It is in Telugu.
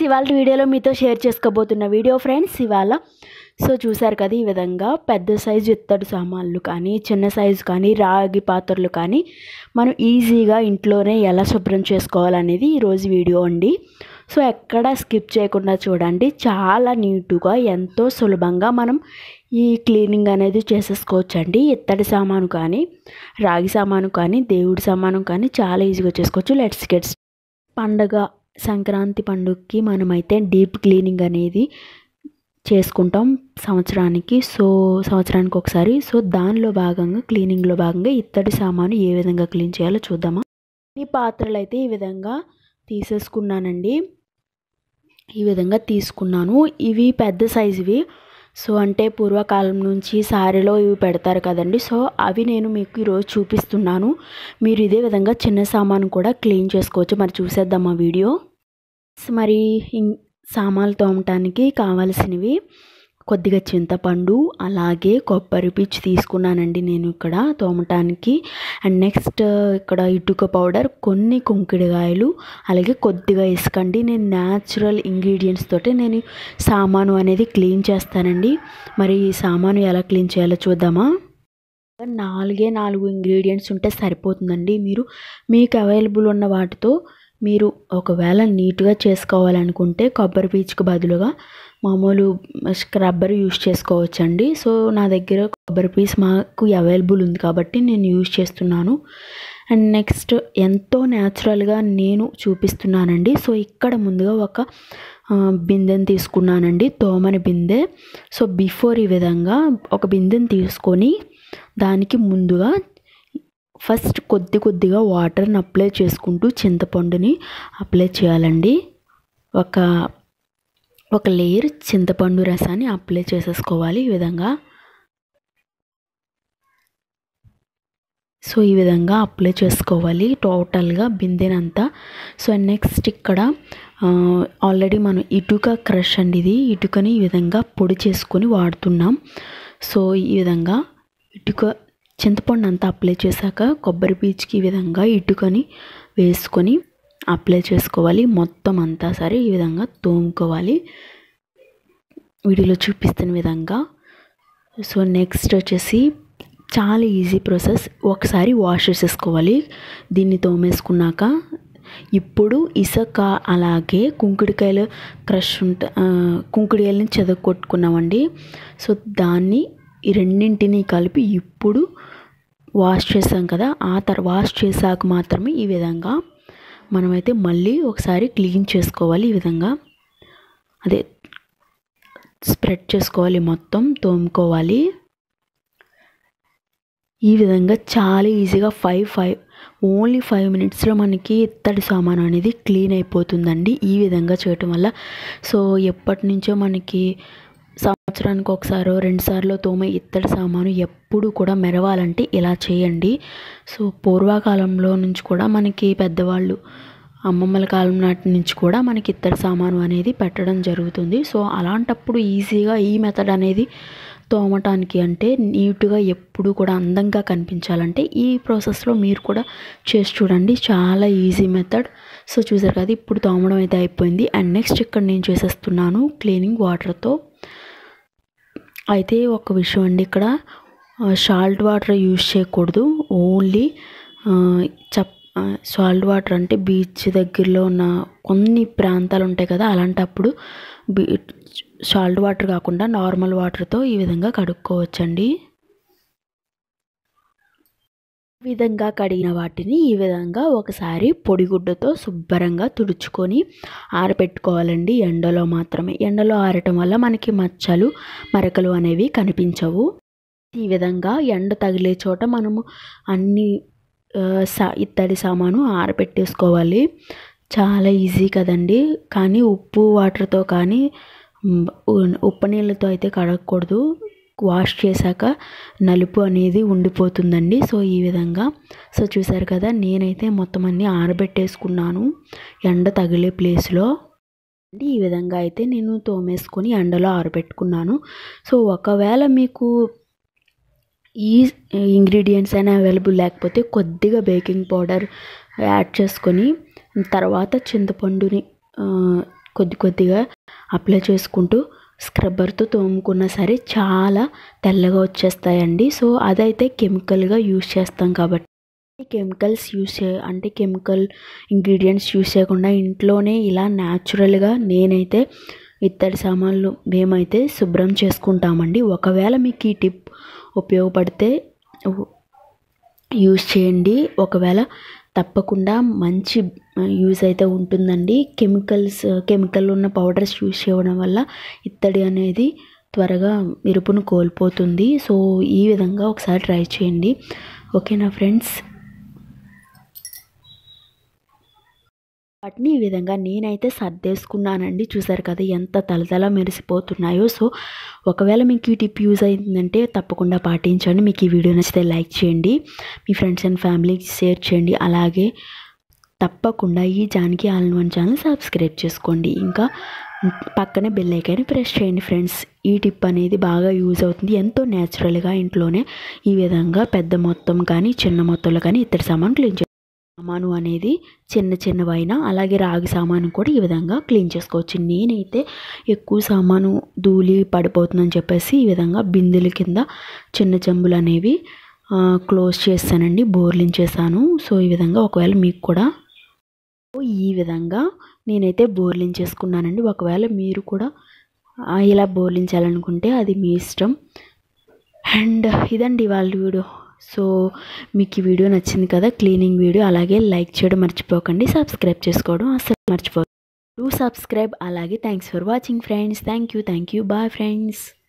ఇవాళ వీడియోలో మీతో షేర్ చేసుకోబోతున్న వీడియో ఫ్రెండ్స్ ఇవాళ సో చూసారు కదా ఈ విధంగా పెద్ద సైజు ఇత్తడి సామాన్లు కానీ చిన్న సైజు కానీ రాగి పాత్రలు కానీ మనం ఈజీగా ఇంట్లోనే ఎలా శుభ్రం చేసుకోవాలనేది ఈరోజు వీడియో అండి సో ఎక్కడ స్కిప్ చేయకుండా చూడండి చాలా నీటుగా ఎంతో సులభంగా మనం ఈ క్లీనింగ్ అనేది చేసేసుకోవచ్చు అండి ఇత్తడి సామాను కానీ రాగి సామాను కానీ దేవుడి సామాను కానీ చాలా ఈజీగా చేసుకోవచ్చు లెట్స్ గెట్స్ పండగ సంక్రాంతి పండుగకి మనమైతే డీప్ క్లీనింగ్ అనేది చేసుకుంటాం సంవత్సరానికి సో సంవత్సరానికి ఒకసారి సో దానిలో భాగంగా క్లీనింగ్లో భాగంగా ఇత్తడి సామాను ఏ విధంగా క్లీన్ చేయాలో చూద్దామా ఈ పాత్రలు అయితే ఈ విధంగా తీసేసుకున్నానండి ఈ విధంగా తీసుకున్నాను ఇవి పెద్ద సైజువి సో అంటే పూర్వకాలం నుంచి సారీలో ఇవి పెడతారు కదండి సో అవి నేను మీకు ఈరోజు చూపిస్తున్నాను మీరు ఇదే విధంగా చిన్న సామాను కూడా క్లీన్ చేసుకోవచ్చు మరి చూసేద్దాం ఆ వీడియో మరి సామాన్లు తోమటానికి కావాల్సినవి కొద్దిగా చింతపండు అలాగే కొబ్బరి పీచు తీసుకున్నానండి నేను ఇక్కడ తోమటానికి అండ్ నెక్స్ట్ ఇక్కడ ఇటుక పౌడర్ కొన్ని కుంకిడికాయలు అలాగే కొద్దిగా ఇసుకండి నేను న్యాచురల్ ఇంగ్రీడియంట్స్ తోటి నేను సామాను అనేది క్లీన్ చేస్తానండి మరి ఈ సామాను ఎలా క్లీన్ చేయాలో చూద్దామా నాలుగే నాలుగు ఇంగ్రీడియంట్స్ ఉంటే సరిపోతుందండి మీరు మీకు అవైలబుల్ ఉన్న వాటితో మీరు ఒకవేళ నీట్గా చేసుకోవాలనుకుంటే కొబ్బరి పీచుకు బదులుగా మామూలు స్క్రబ్బర్ యూస్ చేసుకోవచ్చండి సో నా దగ్గర కొబ్బరి పీస్ మాకు అవైలబుల్ ఉంది కాబట్టి నేను యూజ్ చేస్తున్నాను అండ్ నెక్స్ట్ ఎంతో న్యాచురల్గా నేను చూపిస్తున్నానండి సో ఇక్కడ ముందుగా ఒక బిందెని తీసుకున్నానండి తోమని బిందె సో బిఫోర్ ఈ విధంగా ఒక బిందెని తీసుకొని దానికి ముందుగా ఫస్ట్ కొద్ది కొద్దిగా వాటర్ని అప్లై చేసుకుంటూ చింతపండుని అప్లై చేయాలండి ఒక ఒక లేయర్ చింతపండు రసాన్ని అప్లై చేసేసుకోవాలి ఈ విధంగా సో ఈ విధంగా అప్లై చేసుకోవాలి టోటల్గా బిందెనంతా సో నెక్స్ట్ ఇక్కడ ఆల్రెడీ మనం ఇటుక క్రష్ అండి ఇది ఇటుకని ఈ విధంగా పొడి చేసుకొని వాడుతున్నాం సో ఈ విధంగా ఇటుక చింతపండు అంతా అప్లై చేశాక కొబ్బరి పీచుకి ఈ విధంగా ఇటుకని వేసుకొని అప్లై చేసుకోవాలి మొత్తం అంతా సరే ఈ విధంగా తోముకోవాలి వీడియోలో చూపిస్తున్న విధంగా సో నెక్స్ట్ వచ్చేసి చాలా ఈజీ ప్రాసెస్ ఒకసారి వాష్ చేసేసుకోవాలి దీన్ని తోమేసుకున్నాక ఇప్పుడు ఇసుక అలాగే కుంకుడికాయలు క్రష్ ఉంట కుంకుడికాయలని చెదగొట్టుకున్నామండి సో దాన్ని ఈ రెండింటిని కలిపి ఇప్పుడు వాష్ చేసాం కదా ఆ తర్వాత వాష్ చేశాక మాత్రమే ఈ విధంగా మనమైతే మళ్ళీ ఒకసారి క్లీన్ చేసుకోవాలి ఈ విధంగా అదే స్ప్రెడ్ చేసుకోవాలి మొత్తం తోముకోవాలి ఈ విధంగా చాలా ఈజీగా ఫైవ్ ఫైవ్ ఓన్లీ ఫైవ్ మినిట్స్లో మనకి ఇత్తడి సామాను అనేది క్లీన్ అయిపోతుందండి ఈ విధంగా చేయటం వల్ల సో ఎప్పటి నుంచో మనకి సంవత్సరానికి ఒకసారో రెండుసార్లు తోమే ఇత్తడి సామాను ఎప్పుడు కూడా మెరవాలంటే ఇలా చేయండి సో పూర్వకాలంలో నుంచి కూడా మనకి పెద్దవాళ్ళు అమ్మమ్మల కాలం నాటి నుంచి కూడా మనకి ఇత్తడి సామాను అనేది పెట్టడం జరుగుతుంది సో అలాంటప్పుడు ఈజీగా ఈ మెథడ్ అనేది తోమటానికి అంటే నీట్గా ఎప్పుడు కూడా అందంగా కనిపించాలంటే ఈ ప్రాసెస్లో మీరు కూడా చేసి చూడండి చాలా ఈజీ మెథడ్ సో చూసారు కదా ఇప్పుడు తోమడం అయితే అయిపోయింది అండ్ నెక్స్ట్ ఇక్కడ నేను చేసేస్తున్నాను క్లీనింగ్ వాటర్తో అయితే ఒక విషయం అండి ఇక్కడ సాల్ట్ వాటర్ యూజ్ చేయకూడదు ఓన్లీ చప్ సాల్ట్ వాటర్ అంటే బీచ్ దగ్గరలో ఉన్న కొన్ని ప్రాంతాలు ఉంటాయి కదా అలాంటప్పుడు బీ సాల్ట్ వాటర్ కాకుండా నార్మల్ వాటర్తో ఈ విధంగా కడుక్కోవచ్చండి ఈ విధంగా కడిగిన వాటిని ఈ విధంగా ఒకసారి పొడిగుడ్డతో శుభ్రంగా తుడుచుకొని ఆరబెట్టుకోవాలండి ఎండలో మాత్రమే ఎండలో ఆరటం వల్ల మనకి మచ్చలు మరకలు అనేవి కనిపించవు ఈ విధంగా ఎండ తగిలే చోట మనము అన్ని సా ఇత్తడి సామాను ఆరబెట్టేసుకోవాలి చాలా ఈజీ కదండి కానీ ఉప్పు వాటర్తో కానీ ఉప్పు నీళ్ళతో అయితే కడగకూడదు వాష్ చేశాక నలుపు అనేది ఉండిపోతుందండి సో ఈ విధంగా సో చూసారు కదా నేనైతే మొత్తం అన్నీ ఆరబెట్టేసుకున్నాను ఎండ తగిలే ప్లేస్లో ఈ విధంగా అయితే నేను తోమేసుకొని ఎండలో ఆరబెట్టుకున్నాను సో ఒకవేళ మీకు ఈ ఇంగ్రీడియంట్స్ అయినా అవైలబుల్ లేకపోతే కొద్దిగా బేకింగ్ పౌడర్ యాడ్ చేసుకొని తర్వాత చింతపండుని కొద్ది కొద్దిగా అప్లై చేసుకుంటూ స్క్రబ్బర్తో తోముకున్నా సరే చాలా తెల్లగా వచ్చేస్తాయండి సో అదైతే కెమికల్గా యూస్ చేస్తాం కాబట్టి కెమికల్స్ యూస్ చే అంటే కెమికల్ ఇంగ్రీడియంట్స్ యూస్ చేయకుండా ఇంట్లోనే ఇలా న్యాచురల్గా నేనైతే ఇత్తడి సామాన్లు మేమైతే శుభ్రం చేసుకుంటామండి ఒకవేళ మీకు ఈ టిప్ ఉపయోగపడితే యూస్ చేయండి ఒకవేళ తప్పకుండా మంచి యూజ్ అయితే ఉంటుందండి కెమికల్స్ కెమికల్ ఉన్న పౌడర్స్ యూస్ చేయడం వల్ల ఇత్తడి అనేది త్వరగా మెరుపును కోల్పోతుంది సో ఈ విధంగా ఒకసారి ట్రై చేయండి ఓకేనా ఫ్రెండ్స్ వాటిని ఈ విధంగా నేనైతే సర్దేసుకున్నానండి చూసారు కదా ఎంత తలతల మెరిసిపోతున్నాయో సో ఒకవేళ మీకు ఈ టిప్ యూజ్ అయిందంటే తప్పకుండా పాటించండి మీకు ఈ వీడియో నచ్చితే లైక్ చేయండి మీ ఫ్రెండ్స్ అండ్ ఫ్యామిలీకి షేర్ చేయండి అలాగే తప్పకుండా ఈ Janaki all one channel subscribe చేసుకోండి ఇంకా పక్కనే బెల్ ఐకాన్ ప్రెస్ చేయండి ఫ్రెండ్స్ ఈ టిప్ అనేది బాగా యూజ్ అవుతుంది ఎంతో న్యాచురల్గా ఇంట్లోనే ఈ విధంగా పెద్ద మొత్తం కానీ చిన్న మొత్తంలో కానీ ఇతర సామాన్ క్లీన్ చే సామాను అనేది చిన్న చిన్నవైనా అలాగే రాగి సామాను కూడా ఈ విధంగా క్లీన్ చేసుకోవచ్చు నేనైతే ఎక్కువ సామాను ధూళి పడిపోతుందని చెప్పేసి ఈ విధంగా బిందెల కింద చిన్న చెంబులు అనేవి క్లోజ్ చేస్తానండి బోర్లించేసాను సో ఈ విధంగా ఒకవేళ మీకు కూడా ఈ విధంగా నేనైతే బోర్లించేసుకున్నానండి ఒకవేళ మీరు కూడా ఇలా బోర్లించాలనుకుంటే అది మీ ఇష్టం అండ్ ఇదండి వాళ్ళ వీడియో సో మీకు ఈ వీడియో నచ్చింది కదా క్లీనింగ్ వీడియో అలాగే లైక్ చేయడం మర్చిపోకండి సబ్స్క్రైబ్ చేసుకోవడం అసలు మర్చిపోకండి డూ సబ్స్క్రైబ్ అలాగే thanks for watching friends thank you thank you bye friends